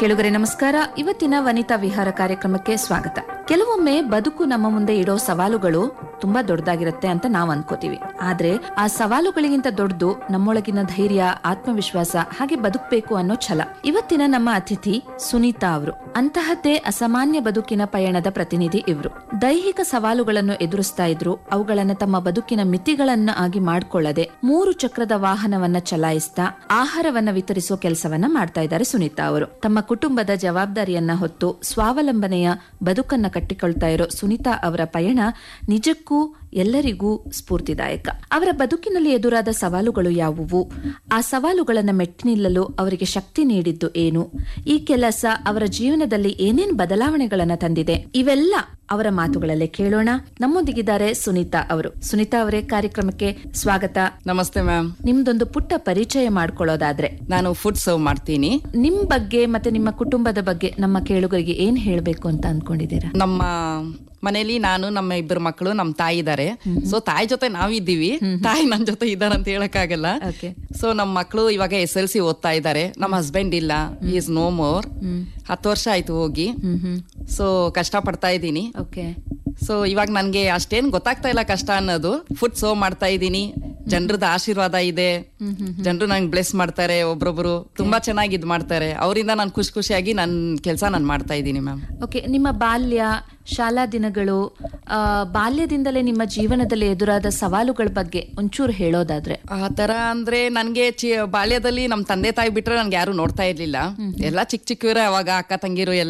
ಕೇಳುಗರೆ ನಮಸ್ಕಾರ ಇವತ್ತಿನ ವನಿತಾ ವಿಹಾರ ಕಾರ್ಯಕ್ರಮಕ್ಕೆ ಸ್ವಾಗತ ಕೆಲವೊಮ್ಮೆ ಬದುಕು ನಮ್ಮ ಮುಂದೆ ಇಡೋ ಸವಾಲುಗಳು ತುಂಬಾ ದೊಡ್ಡದಾಗಿರುತ್ತೆ ಅಂತ ನಾವ್ ಅನ್ಕೋತೀವಿ ಆದ್ರೆ ಆ ಸವಾಲುಗಳಿಗಿಂತ ದೊಡ್ಡದು ನಮ್ಮೊಳಗಿನ ಧೈರ್ಯ ಆತ್ಮವಿಶ್ವಾಸ ಹಾಗೆ ಬದುಕಬೇಕು ಅನ್ನೋ ಛಲ ಇವತ್ತಿನ ನಮ್ಮ ಅತಿಥಿ ಸುನೀತಾ ಅವರು ಅಂತಹದ್ದೇ ಅಸಾಮಾನ್ಯ ಬದುಕಿನ ಪಯಣದ ಪ್ರತಿನಿಧಿ ಇವ್ರು ದೈಹಿಕ ಸವಾಲುಗಳನ್ನು ಎದುರಿಸ್ತಾ ಇದ್ರು ಅವುಗಳನ್ನ ತಮ್ಮ ಬದುಕಿನ ಮಿತಿಗಳನ್ನ ಆಗಿ ಮಾಡ್ಕೊಳ್ಳದೆ ಮೂರು ಚಕ್ರದ ವಾಹನವನ್ನ ಚಲಾಯಿಸ್ತಾ ಆಹಾರವನ್ನ ವಿತರಿಸೋ ಕೆಲಸವನ್ನ ಮಾಡ್ತಾ ಇದ್ದಾರೆ ಸುನೀತಾ ಅವರು ತಮ್ಮ ಕುಟುಂಬದ ಜವಾಬ್ದಾರಿಯನ್ನ ಹೊತ್ತು ಸ್ವಾವಲಂಬನೆಯ ಬದುಕನ್ನ ಕಟ್ಟಿಕೊಳ್ತಾ ಇರೋ ಸುನೀತಾ ಅವರ ಪಯಣ ನಿಜಕ್ಕೂ ಎಲ್ಲರಿಗೂ ಸ್ಫೂರ್ತಿದಾಯಕ ಅವರ ಬದುಕಿನಲ್ಲಿ ಎದುರಾದ ಸವಾಲುಗಳು ಯಾವುವು ಆ ಸವಾಲುಗಳನ್ನ ಮೆಟ್ಟಿ ನಿಲ್ಲಲು ಅವರಿಗೆ ಶಕ್ತಿ ನೀಡಿದ್ದು ಏನು ಈ ಕೆಲಸ ಅವರ ಜೀವನದಲ್ಲಿ ಏನೇನ್ ಬದಲಾವಣೆಗಳನ್ನ ತಂದಿದೆ ಇವೆಲ್ಲ ಅವರ ಮಾತುಗಳಲ್ಲೇ ಕೇಳೋಣ ನಮ್ಮೊಂದಿಗಿದ್ದಾರೆ ಸುನೀತಾ ಅವರು ಸುನೀತಾ ಅವರೇ ಕಾರ್ಯಕ್ರಮಕ್ಕೆ ಸ್ವಾಗತ ನಮಸ್ತೆ ಮ್ಯಾಮ್ ನಿಮ್ದೊಂದು ಪುಟ್ಟ ಪರಿಚಯ ಮಾಡ್ಕೊಳ್ಳೋದಾದ್ರೆ ನಾನು ಫುಡ್ ಸರ್ವ್ ಮಾಡ್ತೀನಿ ನಿಮ್ ಬಗ್ಗೆ ಮತ್ತೆ ನಿಮ್ಮ ಕುಟುಂಬದ ಬಗ್ಗೆ ನಮ್ಮ ಕೇಳುಗರಿಗೆ ಏನ್ ಹೇಳ್ಬೇಕು ಅಂತ ಅನ್ಕೊಂಡಿದ್ದೀರಾ ನಮ್ಮ ಮನೇಲಿ ನಾನು ನಮ್ಮ ಇಬ್ಬರು ಮಕ್ಕಳು ನಮ್ಮ ತಾಯಿ ಇದ್ದಾರೆ ಸೊ ತಾಯಿ ಜೊತೆ ನಾವಿದ್ದೀವಿ ತಾಯಿ ನನ್ ಜೊತೆ ಇದ್ದಾರೆ ಅಂತ ಹೇಳಕ್ಕಾಗಲ್ಲ ಓಕೆ ಸೊ ನಮ್ಮ ಮಕ್ಕಳು ಇವಾಗ ಎಸ್ ಎಲ್ ಸಿ ಓದ್ತಾ ಇದ್ದಾರೆ ನಮ್ಮ ಹಸ್ಬೆಂಡ್ ಇಲ್ಲ ಈಸ್ ನೋ ಮೋರ್ ಹತ್ತು ವರ್ಷ ಆಯ್ತು ಹೋಗಿ ಹ್ಮ್ ಹ್ಮ್ ಸೊ ಕಷ್ಟ ಪಡ್ತಾ ಇದ್ದೀನಿ ಓಕೆ ಸೊ ಇವಾಗ ನನ್ಗೆ ಅಷ್ಟೇನ್ ಗೊತ್ತಾಗ್ತಾ ಇಲ್ಲ ಕಷ್ಟ ಅನ್ನೋದು ಫುಡ್ ಸರ್ವ್ ಮಾಡ್ತಾ ಇದ್ದೀನಿ ಜನರದ ಆಶೀರ್ವಾದ ಇದೆ ಜನರು ನಂಗೆ ಬ್ಲೆಸ್ ಮಾಡ್ತಾರೆ ಒಬ್ರೊಬ್ರು ತುಂಬಾ ಚೆನ್ನಾಗಿ ಇದ್ ಮಾಡ್ತಾರೆ ಅವರಿಂದ ನಾನು ಖುಷಿ ಖುಷಿಯಾಗಿ ನನ್ನ ಕೆಲಸ ನಾನು ಮಾಡ್ತಾ ಇದ್ದೀನಿ ಮ್ಯಾಮ್ ಓಕೆ ನಿಮ್ಮ ಬಾಲ್ಯ ಶಾಲಾ ದಿನಗಳು ಆ, ಬಾಲ್ಯದಿಂದಲೇ ನಿಮ್ಮ ಜೀವನದಲ್ಲಿ ಎದುರಾದ ಸವಾಲುಗಳ ಬಗ್ಗೆ ಒಂಚೂರು ಹೇಳೋದಾದ್ರೆ ಆ ತರ ಅಂದ್ರೆ ನನ್ಗೆ ಚಿ ಬಾಲ್ಯದಲ್ಲಿ ನಮ್ ತಂದೆ ತಾಯಿ ಬಿಟ್ರೆ ನನ್ಗೆ ಯಾರು ನೋಡ್ತಾ ಇರ್ಲಿಲ್ಲ ಎಲ್ಲ ಚಿಕ್ಕ ಚಿಕ್ಕವರೇ ಅವಾಗ ಅಕ್ಕ ತಂಗಿರು ಎಲ್ಲ